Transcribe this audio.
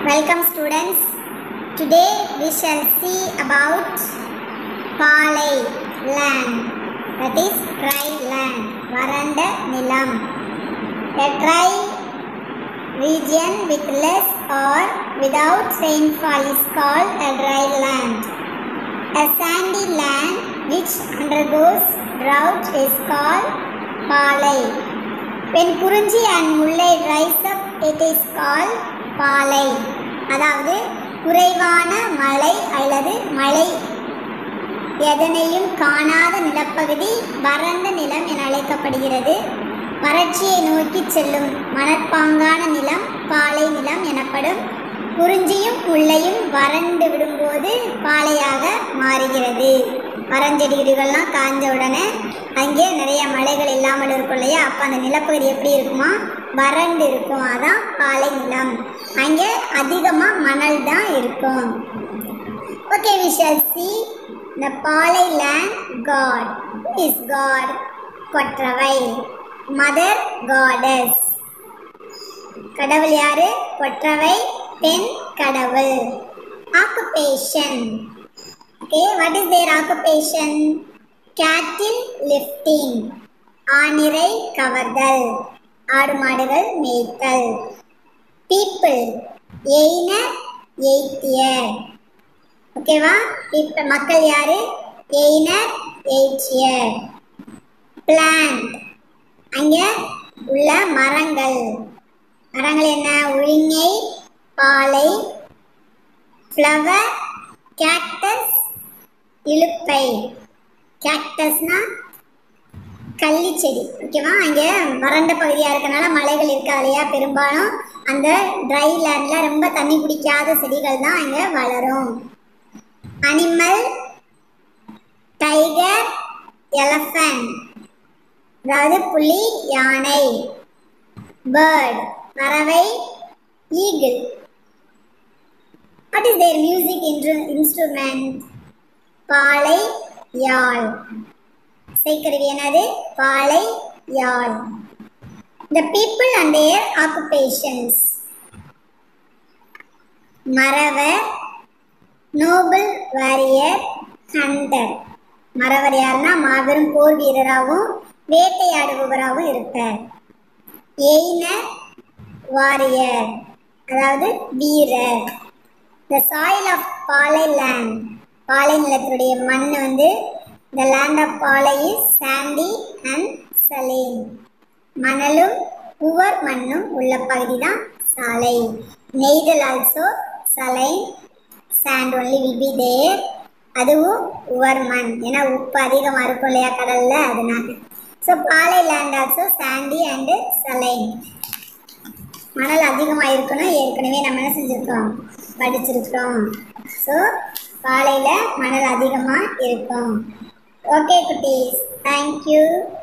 Welcome students. Today we shall see about Palai land that is dry land வறண்ட நிலம் A dry region with less or without rainfall is called a dry land. A sandy land which undergoes drought is called Palai. When Kurunji and Mullai dries up, it is called பாலை அதாவது குறைவான மழை அல்லது மழை எதனையும் காணாத நிலப்பகுதி வறண்ட நிலம் என அழைக்கப்படுகிறது வறட்சியை நோக்கி செல்லும் மணற்பாங்கான நிலம் பாலை நிலம் எனப்படும் குறிஞ்சியும் முல்லையும் வறண்டு விடும்போது பாலையாக மாறுகிறது மரஞ்செடிகள்லாம் காஞ்ச உடனே அங்கே நிறைய மழைகள் இல்லாமல் இருக்கும் இல்லையா அப்போ அந்த நிலப்பகுதி எப்படி இருக்குமா வறண்டு இருக்கும் அதான் பாலை நிலம் அங்கே அதிகமாக மணல் தான் இருக்கும் okay we shall see the Palai land god is god Korravai mother goddess கடவுள் யாரு கொற்றவை பெண் கடவுள் occupation okay what is their occupation cattle lifting ஆணிரை கவர்தல் ஆடு மாடுகள் மேய்த்தல் பீப்புள் எய்னர் எய்த்தியர் ஓகேவா இப்போ மக்கள் யாரு எய்னர் எய்ச்சியர் பிளான்ட் அங்கே உள்ள மரங்கள் மரங்கள் என்ன உழிஞை பாலை ஃப்ளவர் கேக்டஸ் இழுப்பை கேக்டஸ்னா கள்ளி செடி ஓகேவா அங்கே வறண்ட பகுதியாக இருக்கனால மலைகள் இருக்கா இல்லையா பெரும்பாலும் அந்த ட்ரை லேண்டில் ரொம்ப தண்ணி பிடிக்காத செடிகள் தான் அங்கே வளரும் அனிமல் டைகர் எலஃபண்ட் அதாவது புலி யானை பேர்ட் பறவை eagle what is their music instrument Palai யாழ் இசைக்கருவி என்னது பாலை யாழ் the people and their occupations Maravar noble warrior hunter Maravar யாருன்னா மாபெரும் போர் வீரராகவும் வேட்டையாடுபவராகவும் இருப்பார் எய்னர் வாரியர் அதாவது வீரர் the soil of Palai land Palai நிலத்தினுடைய மண் வந்து the land of Palai is sandy and saline மணலும் உவர் மண்ணும் உள்ள பகுதி தான் சாலை Neithal also saline sand only will be there அதுவும் உவர் மண் ஏன்னா உப்பு அதிகமாக இருக்கும் இல்லையா கடலில் அதனால so Palai land also sandy and saline மணல் அதிகமாக இருக்கணும் ஏற்கனவே நம்ம என்ன செஞ்சுருக்கோம் படிச்சிருக்கோம் ஸோ பாலையில் மணல் அதிகமாக இருக்கும் ஓகே குட்டீஸ் தேங்க்யூ